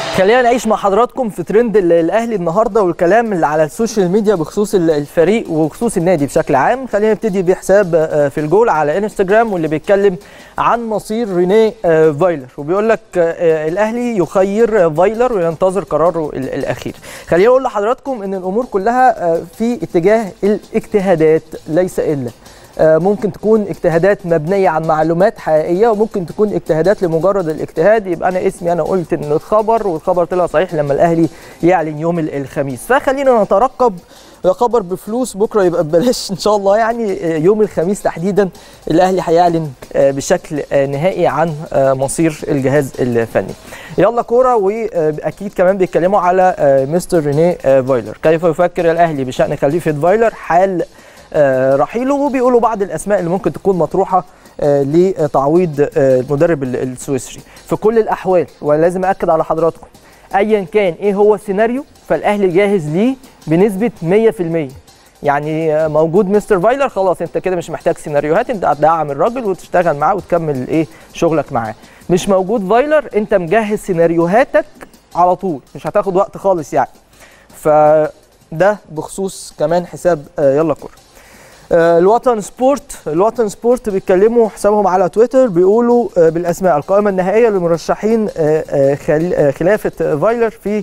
خلينا نعيش مع حضراتكم في ترند ال- الاهلي النهارده والكلام اللي على السوشيال ميديا بخصوص ال- الفريق وبخصوص النادي بشكل عام خلينا نبتدي بحساب آه، في الجول على انستجرام واللي بيتكلم عن مصير رينيه آه، فايلر وبيقول لك آه، الاهلي يخير آه، فايلر وينتظر قراره ال- الاخير خليني اقول لحضراتكم ان الامور كلها آه، في اتجاه الاجتهادات ليس الا آه، ممكن تكون اجتهادات مبنيه عن معلومات حقيقيه وممكن تكون اجتهادات لمجرد الاجتهاد يبقى انا اسمي انا قلت ان الخبر والخبر طلع صحيح لما الاهلي يعلن يوم ال- الخميس فخلينا نترقب خبر بفلوس بكره يبقى ببلاش ان شاء الله يعني آه، يوم الخميس تحديدا الاهلي هيعلن آه، بشكل آه، نهائي عن آه، مصير الجهاز الفني يلا كوره واكيد كمان بيتكلموا على آه، مستر رينيه آه، فايلر كيف يفكر الاهلي بشان خليفه فايلر حال آه، رحيله وبيقولوا بعض الاسماء اللي ممكن تكون مطروحه آه، لتعويض آه، المدرب ال- السويسري في كل الاحوال ولازم اكد على حضراتكم ايا كان ايه هو السيناريو فالاهلي جاهز ليه بنسبه 100% يعني آه، موجود مستر فايلر خلاص انت كده مش محتاج سيناريوهات انت هتدعم الراجل وتشتغل معاه وتكمل ايه شغلك معاه مش موجود فايلر انت مجهز سيناريوهاتك على طول مش هتاخد وقت خالص يعني فده بخصوص كمان حساب آه، يلا كوره آه، الوطن سبورت الوطن سبورت بيتكلموا حسابهم على تويتر بيقولوا آه، بالاسماء القائمه النهائيه للمرشحين آه، آه، خل- آه، خلافه فايلر في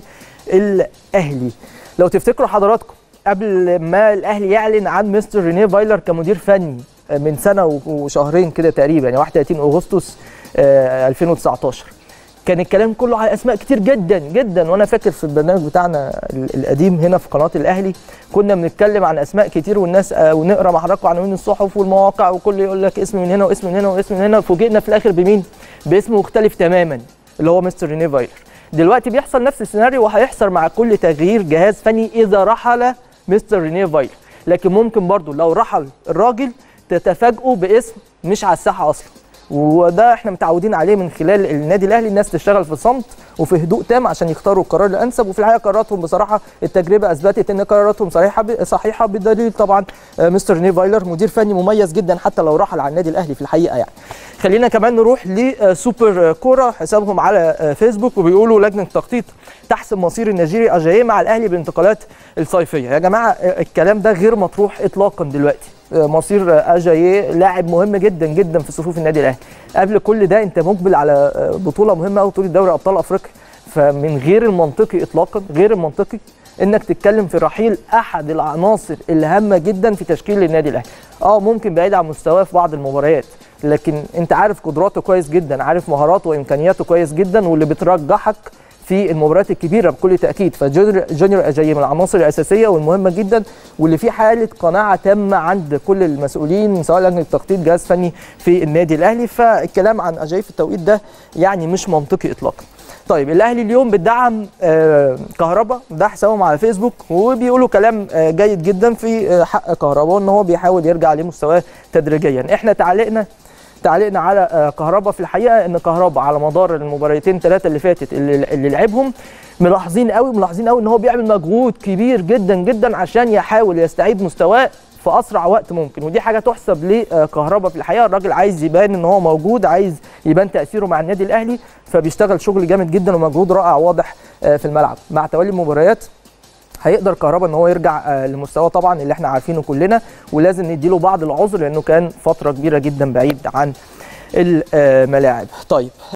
الاهلي لو تفتكروا حضراتكم قبل ما الاهلي يعلن عن مستر رينيه فايلر كمدير فني آه، من سنه و- وشهرين كده تقريبا يعني 31 اغسطس آه، 2019 كان الكلام كله على اسماء كتير جدا جدا وانا فاكر في البرنامج بتاعنا ال- القديم هنا في قناه الاهلي كنا بنتكلم عن اسماء كتير والناس آه، ونقرا مع حضراتكم عناوين الصحف والمواقع وكل يقول لك اسم من هنا واسم من هنا واسم من هنا فوجئنا في الاخر بمين؟ باسم مختلف تماما اللي هو مستر رينيه فايلر دلوقتي بيحصل نفس السيناريو وهيحصل مع كل تغيير جهاز فني اذا رحل مستر رينيه فايلر لكن ممكن برضو لو رحل الراجل تتفاجئوا باسم مش على الساحه اصلا وده احنا متعودين عليه من خلال النادي الاهلي الناس تشتغل في صمت وفي هدوء تام عشان يختاروا القرار الانسب وفي الحقيقه قراراتهم بصراحه التجربه اثبتت ان قراراتهم صحيحه صحيحه بدليل طبعا آه، مستر ني فايلر مدير فني مميز جدا حتى لو رحل عن النادي الاهلي في الحقيقه يعني خلينا كمان نروح لسوبر كوره حسابهم على آه، فيسبوك وبيقولوا لجنه تخطيط تحسم مصير النيجيري اجاييه مع الاهلي بالانتقالات الصيفيه يا جماعه آه، الكلام ده غير مطروح اطلاقا دلوقتي آه، مصير آه، اجاييه لاعب مهم جدا جدا في صفوف النادي الاهلي قبل كل ده انت مقبل على آه، بطوله مهمه قوي بطوله دوري ابطال افريقيا فمن غير المنطقي اطلاقا غير المنطقي انك تتكلم في رحيل احد العناصر الهامه جدا في تشكيل النادي الاهلي اه ممكن بعيد عن مستواه في بعض المباريات لكن انت عارف قدراته كويس جدا عارف مهاراته وامكانياته كويس جدا واللي بترجحك في المباريات الكبيره بكل تاكيد فجونيور جونيور اجاي من العناصر الاساسيه والمهمه جدا واللي في حاله قناعه تامه عند كل المسؤولين سواء لجنه التخطيط جهاز فني في النادي الاهلي فالكلام عن اجاي في التوقيت ده يعني مش منطقي اطلاقا طيب الاهلي اليوم بتدعم آه، كهربا ده حسابهم على فيسبوك وبيقولوا كلام آه، جيد جدا في آه، حق كهربا وان هو بيحاول يرجع لمستواه تدريجيا احنا تعليقنا تعليقنا على آه، كهربا في الحقيقه ان كهربا على مدار المباراتين ثلاثه اللي فاتت اللي, اللي لعبهم ملاحظين قوي ملاحظين قوي ان هو بيعمل مجهود كبير جدا جدا عشان يحاول يستعيد مستواه في اسرع وقت ممكن ودي حاجه تحسب لكهربا في الحقيقه الراجل عايز يبان ان هو موجود عايز يبان تاثيره مع النادي الاهلي فبيشتغل شغل جامد جدا ومجهود رائع واضح آه، في الملعب مع توالي المباريات هيقدر كهربا ان هو يرجع آه، لمستواه طبعا اللي احنا عارفينه كلنا ولازم نديله بعض العذر لانه كان فتره كبيره جدا بعيد عن الملاعب طيب